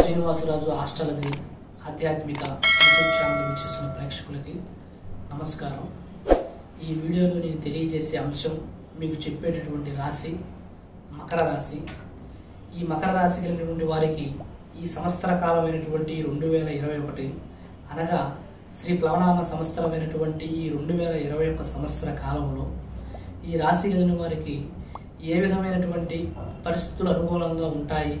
Srinivasaraju astrology ఆధ్యాత్మిక YouTube channel వీక్షిస్తున్న ప్రేక్షకులకి నమస్కారం ఈ వీడియోలో నేను తెలియజేసే అంశం మీకు చెప్పేటటువంటి రాశి మకర రాశి ఈ మకర రాశి కలిగినటువంటి వారికి ఈ సంవత్సర కాలమైనటువంటి రెండు వేల ఇరవై ఒకటి అనగా శ్రీ ప్లవనామ సంవత్సరమైనటువంటి ఈ రెండు వేల ఇరవై ఒక్క సంవత్సర కాలంలో ఈ రాశి కలిగిన వారికి ఏ విధమైనటువంటి పరిస్థితులు అనుకూలంగా ఉంటాయి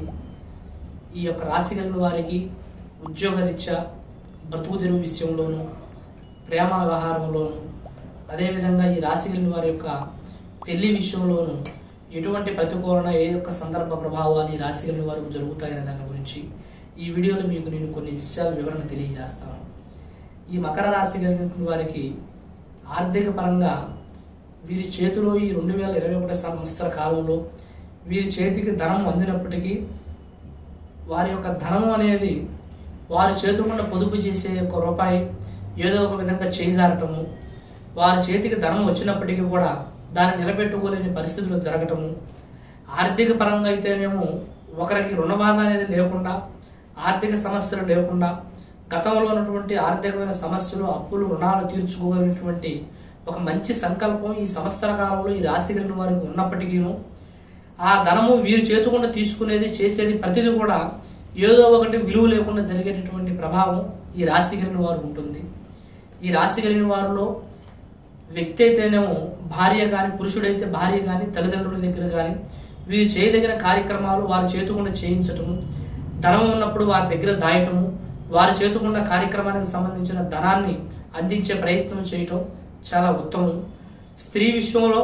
ఈ యొక్క రాశి కలిగిన వారికి ఉద్యోగరీత్యా బ్రతుకు తెరువు విషయంలోనూ ప్రేమ వ్యవహారంలోనూ అదేవిధంగా ఈ రాశి కలిగిన వారి యొక్క పెళ్లి విషయంలోనూ ఎటువంటి ప్రతికూలన ఏ యొక్క సందర్భ ప్రభావాలు ఈ రాశి కలిగిన వారికి జరుగుతాయనే దాని గురించి ఈ వీడియోలో మీకు నేను కొన్ని విషయాల వివరణ తెలియజేస్తాను ఈ మకర రాశి కలిగిన వారికి ఆర్థిక పరంగా వీరి చేతిలో ఈ రెండు వేల ఇరవై ఒకటి సంవత్సర కాలంలో వీరి చేతికి ధనం అందినప్పటికీ వారి యొక్క ధనం అనేది వారి చేతుకుండా పొదుపు చేసే ఒక రూపాయి ఏదో ఒక విధంగా చేజారటము వారి చేతికి ధనం వచ్చినప్పటికీ కూడా దాన్ని నిలబెట్టుకోలేని పరిస్థితులు జరగటము ఆర్థిక పరంగా అయితేనేమో ఒకరికి రుణబాధ అనేది లేకుండా ఆర్థిక సమస్యలు లేకుండా గతంలో ఉన్నటువంటి ఆర్థికమైన సమస్యలు అప్పులు రుణాలు తీర్చుకోగలిగినటువంటి ఒక మంచి సంకల్పం ఈ సంవత్సర కాలంలో ఈ రాశి కలిగిన వారికి ఉన్నప్పటికీను ఆ ధనము వీరి చేతుకుండా తీసుకునేది చేసేది ప్రతిదీ కూడా ఏదో ఒకటి విలువ లేకుండా జరిగేటటువంటి ప్రభావం ఈ రాశి కలిగిన వారు ఉంటుంది ఈ రాశి కలిగిన వారిలో వ్యక్తి అయితేనేమో భార్య కానీ పురుషుడైతే భార్య కానీ తల్లిదండ్రుల దగ్గర కానీ వీరు చేయదగిన కార్యక్రమాలు వారి చేతుకుండా చేయించటము ధనం ఉన్నప్పుడు వారి దగ్గర దాయటము వారి చేతుకున్న కార్యక్రమానికి సంబంధించిన ధనాన్ని అందించే ప్రయత్నం చేయటం చాలా ఉత్తమం స్త్రీ విషయంలో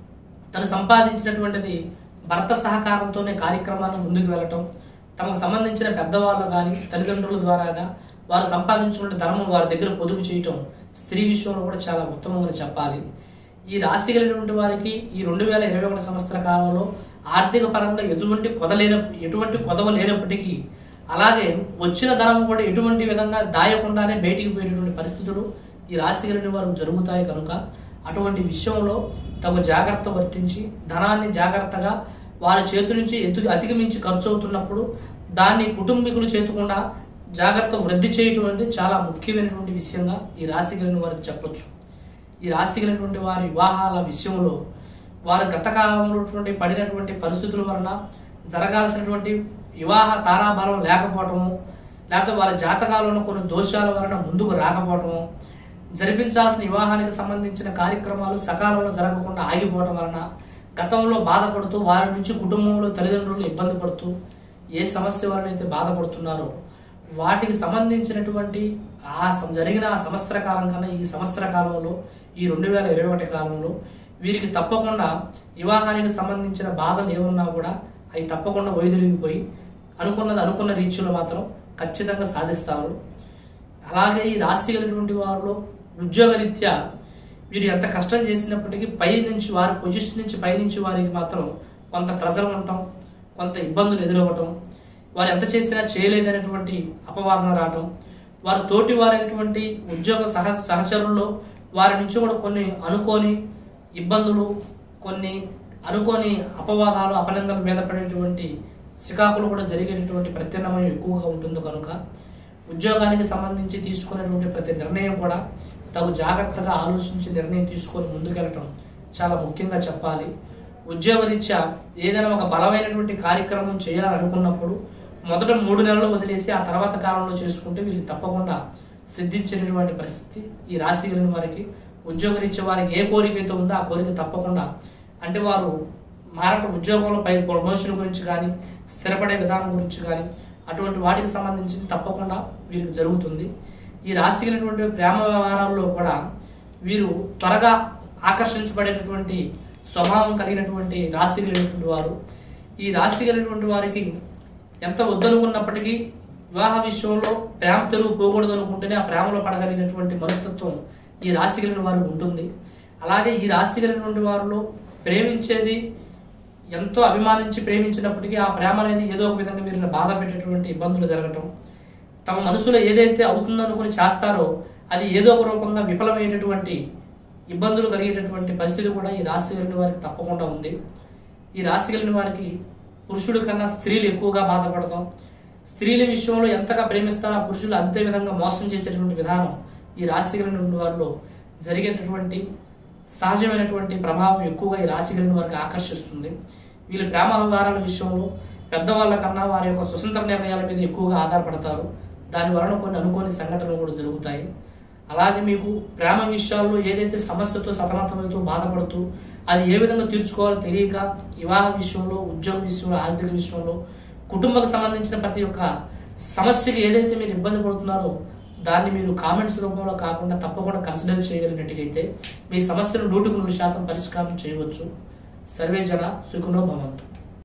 తను సంపాదించినటువంటిది భర్త సహకారంతోనే కార్యక్రమాన్ని ముందుకు వెళ్ళటం తమకు సంబంధించిన పెద్దవాళ్ళు కానీ తల్లిదండ్రుల ద్వారాగా వారు సంపాదించుకున్న ధనము వారి దగ్గర పొదుపు చేయటం స్త్రీ విషయంలో కూడా చాలా ఉత్తమమని చెప్పాలి ఈ రాశి కలిగినటువంటి వారికి ఈ రెండు వేల ఇరవై ఒకటి సంవత్సర కాలంలో ఆర్థిక పరంగా ఎటువంటి కొదలేన ఎటువంటి కొదవ లేనప్పటికీ అలాగే వచ్చిన ధనం కూడా ఎటువంటి విధంగా దాయకుండానే బయటికి పోయేటటువంటి పరిస్థితులు ఈ రాశి కలిగిన వారికి జరుగుతాయి కనుక అటువంటి విషయంలో తగు జాగ్రత్త వర్తించి ధనాన్ని జాగ్రత్తగా వారి చేతి నుంచి ఎత్తు అధిగమించి ఖర్చు అవుతున్నప్పుడు దాన్ని కుటుంబీకులు చేతుకుండా జాగ్రత్త వృద్ధి చేయటం అనేది చాలా ముఖ్యమైనటువంటి విషయంగా ఈ రాశి కలిగిన వారికి చెప్పొచ్చు ఈ రాశి కలిగినటువంటి వారి వివాహాల విషయంలో వారు గత కాలంలో పడినటువంటి పరిస్థితుల వలన జరగాల్సినటువంటి వివాహ తారాబలం లేకపోవటము లేకపోతే వాళ్ళ జాతకాలను కొన్ని దోషాల వలన ముందుకు రాకపోవటము జరిపించాల్సిన వివాహానికి సంబంధించిన కార్యక్రమాలు సకాలంలో జరగకుండా ఆగిపోవడం వలన గతంలో బాధపడుతూ వారి నుంచి కుటుంబంలో తల్లిదండ్రులు ఇబ్బంది పడుతూ ఏ సమస్య వలన అయితే బాధపడుతున్నారో వాటికి సంబంధించినటువంటి ఆ సం- జరిగిన ఆ సంవత్సర కాలం కన్నా ఈ సంవత్సర కాలంలో ఈ రెండు వేల ఇరవై ఒకటి కాలంలో వీరికి తప్పకుండా వివాహానికి సంబంధించిన బాధలు ఏమున్నా కూడా అవి తప్పకుండా వైదొలిగిపోయి అనుకున్నది అనుకున్న రీతిలో మాత్రం ఖచ్చితంగా సాధిస్తారు అలాగే ఈ రాశి కలిగినటువంటి వారిలో ఉద్యోగరీత్యా వీరు ఎంత కష్టం చేసినప్పటికీ పై నుంచి వారి పొజిషన్ నుంచి పై నుంచి వారికి మాత్రం కొంత ప్రెజర్ ఉండటం కొంత ఇబ్బందులు ఎదురవ్వటం వారు ఎంత చేసినా చేయలేదనేటువంటి అపవాదన రావటం వారి తోటి వారైనటువంటి ఉద్యోగ సహ సహచరుల్లో వారి నుంచి కూడా కొన్ని అనుకోని ఇబ్బందులు కొన్ని అనుకోని అపవాదాలు అపనిందల మీద పడేటువంటి సికాకులు కూడా జరిగేటటువంటి ప్రత్యామ్నాయం ఎక్కువగా ఉంటుంది కనుక ఉద్యోగానికి సంబంధించి తీసుకునేటువంటి ప్రతి నిర్ణయం కూడా తగు జాగ్రత్తగా ఆలోచించి నిర్ణయం తీసుకొని ముందుకెళ్ళటం చాలా ముఖ్యంగా చెప్పాలి ఉద్యోగరీత్యా ఏదైనా ఒక బలమైనటువంటి కార్యక్రమం చేయాలనుకున్నప్పుడు మొదట మూడు నెలలు వదిలేసి ఆ తర్వాత కాలంలో చేసుకుంటే వీరికి తప్పకుండా సిద్ధించేటటువంటి పరిస్థితి ఈ రాశి కలిగిన వారికి ఉద్యోగరీత్యా వారికి ఏ కోరిక అయితే ఉందో ఆ కోరిక తప్పకుండా అంటే వారు మారట ఉద్యోగంలో పై ప్రమోషన్ గురించి కానీ స్థిరపడే విధానం గురించి కానీ అటువంటి వాటికి సంబంధించి తప్పకుండా వీరికి జరుగుతుంది ఈ రాశి కలిగినటువంటి ప్రేమ వ్యవహారాల్లో కూడా వీరు త్వరగా ఆకర్షించబడేటటువంటి స్వభావం కలిగినటువంటి రాశి కలిగినటువంటి వారు ఈ రాశి కలిగినటువంటి వారికి ఎంత వద్దనుకున్నప్పటికీ వివాహ విషయంలో ప్రేమ తెలుగు పోకూడదు అనుకుంటేనే ఆ ప్రేమలో పడగలిగినటువంటి మనస్తత్వం ఈ రాశి కలిగిన వారికి ఉంటుంది అలాగే ఈ రాశి కలిగినటువంటి వారిలో ప్రేమించేది ఎంతో అభిమానించి ప్రేమించినప్పటికీ ఆ ప్రేమ అనేది ఏదో ఒక విధంగా మీరు బాధ పెట్టేటువంటి ఇబ్బందులు జరగటం తమ మనసులో ఏదైతే అవుతుందనుకుని చేస్తారో అది ఏదో ఒక రూపంగా విఫలమయ్యేటటువంటి ఇబ్బందులు కలిగేటటువంటి పరిస్థితి కూడా ఈ రాశి కలిగిన వారికి తప్పకుండా ఉంది ఈ రాశి కలిగిన వారికి పురుషుడి కన్నా స్త్రీలు ఎక్కువగా బాధపడతాం స్త్రీల విషయంలో ఎంతగా ప్రేమిస్తారో ఆ పురుషులు అంతే విధంగా మోసం చేసేటువంటి విధానం ఈ రాశి కలిగిన వారిలో జరిగేటటువంటి సహజమైనటువంటి ప్రభావం ఎక్కువగా ఈ రాశి కలిగిన వారికి ఆకర్షిస్తుంది వీళ్ళు ప్రేమ వ్యవహారాల విషయంలో పెద్దవాళ్ళ కన్నా వారి యొక్క స్వతంత్ర నిర్ణయాల మీద ఎక్కువగా ఆధారపడతారు దాని వలన కొన్ని అనుకోని సంఘటనలు కూడా జరుగుతాయి అలాగే మీకు ప్రేమ విషయాల్లో ఏదైతే సమస్యతో సతమతమవుతూ బాధపడుతూ అది ఏ విధంగా తీర్చుకోవాలో తెలియక వివాహ విషయంలో ఉద్యోగ విషయంలో ఆర్థిక విషయంలో కుటుంబకు సంబంధించిన ప్రతి ఒక్క సమస్యకి ఏదైతే మీరు ఇబ్బంది పడుతున్నారో దాన్ని మీరు కామెంట్స్ రూపంలో కాకుండా తప్పకుండా కన్సిడర్ చేయగలిగినట్టుగైతే మీ సమస్యను నూటికి నూరు శాతం పరిష్కారం చేయవచ్చు సర్వే జన సుఖనో భవంతు